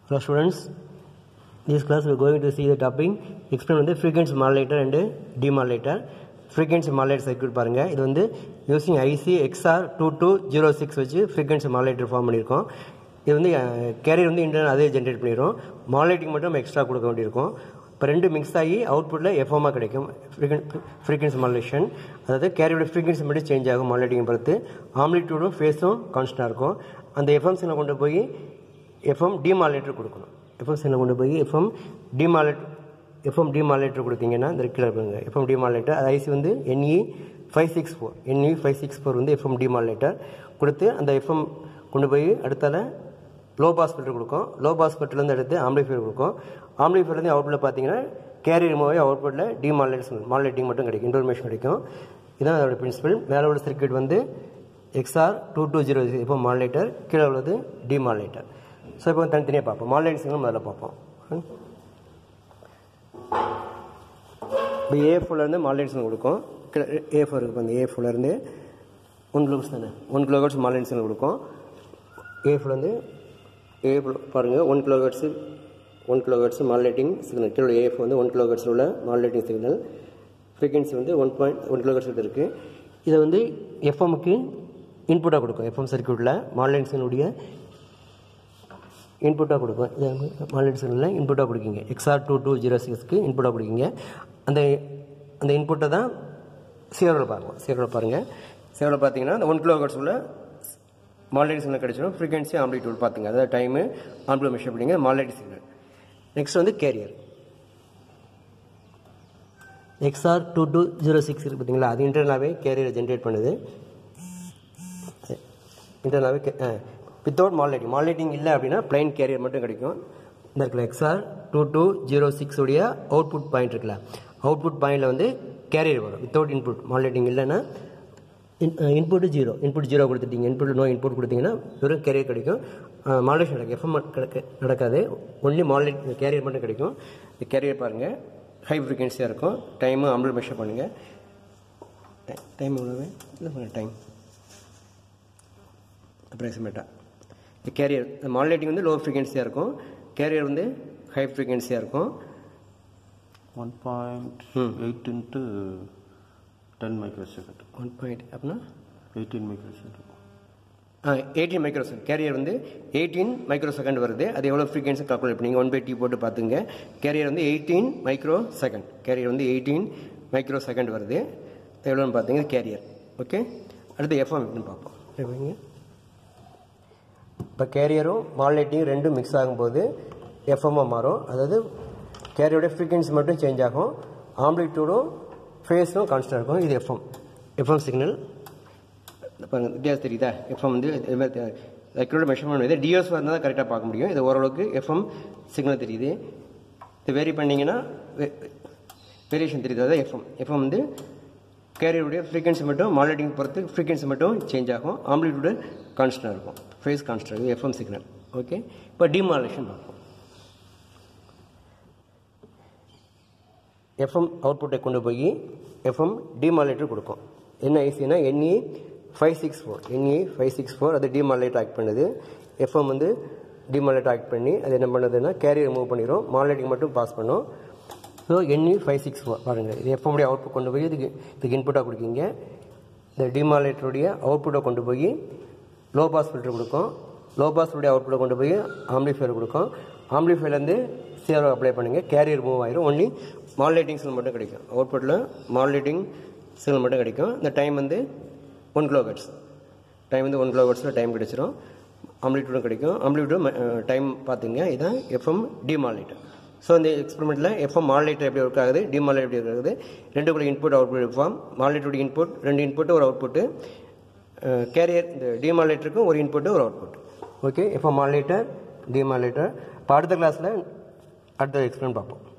Hello students, this class we are going to see the topic explain வந்து frequency modulator and demodulator frequency modulator circuit பாருங்க இது வந்து using IC XR 2206 வச்சு frequency modulator form பண்ணியிருக்கோம் இது வந்து carrier வந்து இன்டர்னல் அதே ஜென்ரேட் பண்ணிடும் மாடுலேட்டிங் மட்டும் நம்ம எக்ஸ்ட்ரா கொடுக்க வேண்டியிருக்கும் இப்போ ரெண்டு மிக்ஸ் ஆகி அவுட்புட்டில் எஃப்எம்மாக கிடைக்கும் ஃப்ரீக்வன்சி மாடுலேஷன் அதாவது கேரியோட ஃப்ரீக்வன்சி மட்டும் சேஞ்ச் ஆகும் மாடுலேட்டிங் பொறுத்து ஆம்லிடியூடும் ஃபேஸும் கான்ஸ்டாக இருக்கும் அந்த எஃப்எம் சின்ன கொண்டு போய் எஃப்எம் டிமாலேட்டர் கொடுக்கணும் எஃப்எம் சின்ன கொண்டு போய் எஃப்எம் டிமாலேட் எஃப்எம் டிமாலேட்டர் கொடுத்தீங்கன்னா இந்த கீழே இருப்பாங்க எஃப்எம் டிமாலேட்டர் அது ஐசி வந்து NE five six four NE five six four வந்து எஃப்எம் டிமாலேட்டர் கொடுத்து அந்த எஃப்எம் கொண்டு போய் அடுத்தால லோ பாஸ் ஃபில்டர் கொடுக்கும் லோ பாஸ் ஃபில்டர்லேருந்து எடுத்து ஆம்ப்ளிஃபையர் கொடுக்கும் ஆம்ப்ளிஃபையர்லேருந்து அவுட்புட்டில் பார்த்தீங்கன்னா கேரியர் மூவே அவுட்புட்டில் டிமாலேஷன் மாடுலேட்டிங் மட்டும் கிடைக்கும் இன்ஃபர்மேஷன் கிடைக்கும் இதான் அதோட பிரின்சிபல் மேலே உள்ள சர்க்கியூட் வந்து எக்ஸ்ஆர் டூ டூ ஜீரோ இப்போ மாடுலேட்டர் கீழே உள்ளது டிமாடுலேட்டர் ஸோ இப்போ தனித்தனியாக பார்ப்போம் மாடுலேட் சிக்னல் முதல்ல பார்ப்போம் இப்போ ஏ ஃபுல்லேருந்து மாடுலேட் சிக்னல் கொடுக்கும் ஏ ஃபோர் இப்போ அந்த ஏ ஃபுல்லேருந்து ஒன் கிலோமீட்டர்ஸ் தானே ஒன் கிலோமீட்டர்ஸ் மாடுலேட் சிக்னல் கொடுக்கும் ஏ ஃபுல்லேருந்து ஏ பாருங்கள் one kilohertz one kilohertz modulating signal கீழே ஏஎஃப் வந்து ஒன் கிலோஹெட்ஸில் உள்ள மாடுலேட்டிங் சிக்னல் ஃப்ரீக்வன்சி வந்து ஒன் பாயிண்ட் ஒன் கிலோஹெட்ஸ் இருக்குது இதை வந்து எஃப்எம்முக்கு இன்புட்டாக கொடுக்கும் எஃப்எம் சர்க்கியூட்டில் மாடுலேட்டிங் சிக்னலுடைய இன்புட்டாக கொடுக்கும் இது மாடுலேட்டிங் சிக்னலில் இன்புட்டாக கொடுக்கிங்க எக்ஸ்ஆர் டூ டூ ஜீரோ சிக்ஸ்க்கு இன்புட்டாக கொடுக்கிங்க அந்த அந்த இன்புட்டை தான் சீரோவில் பாருங்கள் சீரோவில் பாருங்கள் சீரோவில் பார்த்தீங்கன்னா அந்த ஒன் கிலோஹெட்ஸ் உள்ள மாடுலேட் சிக்னல் கிடைச்சிடும் ஃப்ரீக்வன்சி ஆம்ப்ளிடியூட் பார்த்துங்க அதாவது டைமு ஆம்ப்ளியூட் மெஷர் பண்ணிங்க மாடுலேட் சிக்னல் நெக்ஸ்ட் வந்து carrier XR two two zero six இருக்குது பார்த்தீங்களா அது இன்டர்னலாகவே கேரியரை ஜென்ரேட் பண்ணுது இன்டர்னலாகவே வித்தவுட் மாடுலேட்டிங் மாடுலேட்டிங் இல்லை அப்படின்னா பிளைன் கேரியர் மட்டும் கிடைக்கும் இந்த இருக்குல்ல XR two two zero six உடைய அவுட்புட் பாயிண்ட் இருக்குல்ல அவுட்புட் பாயிண்டில் வந்து கேரியர் வரும் வித்தவுட் இன்புட் மாடுலேட்டிங் இல்லைன்னா இன்புட்டு ஜீரோ இன்புட் ஜீரோ கொடுத்துட்டீங்க இன்புட் நோ இன்புட் கொடுத்தீங்கன்னா வெறும் கேரியர் கிடைக்கும் மாடுலேஷன் கிடைக்கும் எஃப்எம் கிடைக்க நடக்காது ஒன்லி மாடுலேட் கேரியர் மட்டும் கிடைக்கும் இந்த கேரியர் பாருங்கள் ஹை ஃப்ரீக்வன்சியாக இருக்கும் டைமு அம்பிள் மெஷர் பண்ணுங்கள் டைம் எவ்வளவு இல்லை டைம் அப்ராக்சிமேட்டாக இந்த கேரியர் இந்த மாடுலேட்டிங் வந்து லோ ஃப்ரீக்வன்சியாக இருக்கும் கேரியர் வந்து ஹை ஃப்ரீக்வன்சியாக இருக்கும் one point eight into ten microsecond one point அப்படின்னா eighteen microsecond eighteen microsecond carrier வந்து எயிட்டீன் மைக்ரோ செகண்ட் வருது அது எவ்வளோ ஃப்ரீக்வன்சி கால்குலேட் பண்ணி ஒன் பை டி போட்டு பார்த்துங்க கேரியர் வந்து எயிட்டீன் மைக்ரோ செகண்ட் கேரியர் வந்து எயிட்டீன் மைக்ரோ செகண்ட் வருது எவ்வளோன்னு பார்த்தீங்க கேரியர் ஓகே அடுத்து எஃப்எம் எப்படின்னு பார்ப்போம் எப்படிங்க இப்போ கேரியரும் மால்லேட்டியும் ரெண்டும் மிக்ஸ் ஆகும்போது எஃப்எம்மாக மாறும் அதாவது கேரியரோட ஃப்ரீக்வன்சி மட்டும் சேஞ்ச் ஆகும் ஆம்ப்ளிடியூடும் ஃபேஸும் கான்ஸ்டன்ட் இருக்கும் இது எஃப்எம் எஃப்எம் சிக்னல் பாருங்க வித்தியாசம் தெரியுதா எஃப்எம் வந்து அக்யூரேட் மெஷர்மெண்ட் பண்ணுது டிஎஸ் இருந்தால் தான் கரெக்டாக பார்க்க முடியும் இது ஓரளவுக்கு எஃப்எம் சிக்னல் தெரியுது இது வேரி பண்ணிங்கன்னா வேரியேஷன் தெரியுது அதான் எஃப்எம் எஃப்எம் வந்து கேரியருடைய ஃப்ரீக்வன்சி மட்டும் மானிட்டரிங் பொறுத்து ஃப்ரீக்வன்சி மட்டும் சேஞ்ச் ஆகும் ஆம்ப்ளிடியூடு கான்ஸ்டன்ட் இருக்கும் ஃபேஸ் கான்ஸ்டன்ட் இது எஃப்எம் சிக்னல் ஓகே இப்போ டிமாலேஷன் பார்ப்போம் எஃப்எம் அவுட்புட்டை கொண்டு போய் எஃப்எம் டிமாலேட்டர் கொடுக்கும் என்ன ஐசினா NE five six four NE five six four அது டிமாலேட்டர் ஆக்ட் பண்ணுது எஃப்எம் வந்து டிமாலேட்டர் ஆக்ட் பண்ணி அது என்ன பண்ணுதுன்னா கேரியர் மூவ் பண்ணிடும் மாலேட்டிங் மட்டும் பாஸ் பண்ணும் so NE five six four பாருங்கள் இது எஃப்எம்டைய அவுட்புட் கொண்டு போய் இதுக்கு இதுக்கு இன்புட்டாக கொடுக்கிங்க இந்த டிமாலேட்டருடைய அவுட்புட்டை கொண்டு போய் லோ பாஸ் ஃபில்டர் கொடுக்கும் லோ பாஸுடைய அவுட்புட்டை கொண்டு போய் ஆம்ப்ளிஃபையர் கொடுக்கும் ஆம்ப்ளிஃபையர்லேருந்து சீரோ அப்ளை பண்ணுங்கள் கேரியர் மூவ் ஆயிரும் ஒன்லி மாடுலேட்டிங் சிக்னல் மட்டும் கிடைக்கும் அவுட்புட்டில் மாடுலேட்டிங் சிக்னல் மட்டும் கிடைக்கும் இந்த டைம் வந்து ஒன் கிலோஹெட்ஸ் டைம் வந்து ஒன் கிலோஹெட்ஸில் டைம் கிடைச்சிரும் ஆம்ப்ளிடியூடும் கிடைக்கும் ஆம்ப்ளிடியூடும் டைம் பார்த்துங்க இதுதான் எஃப்எம் டிமாலேட்டர் ஸோ இந்த எக்ஸ்பெரிமெண்ட்டில் எஃப்எம் மாடுலேட்டர் எப்படி ஒர்க் ஆகுது டிமாலேட்டர் எப்படி ஒர்க் ஆகுது ரெண்டுக்குள்ள இன்புட் அவுட்புட் எஃப்எம் மாடுலேட்டருடைய இன்புட் ரெண்டு இன்புட்டு ஒரு அவுட்புட்டு கேரியர் இந்த டிமாலேட்டருக்கும் ஒரு இன்புட்டு ஒரு output okay FM modulator demodulator இப்போ அடுத்த கிளாஸில் அடுத்த எக்ஸ்பிளைன் பார்ப்போம்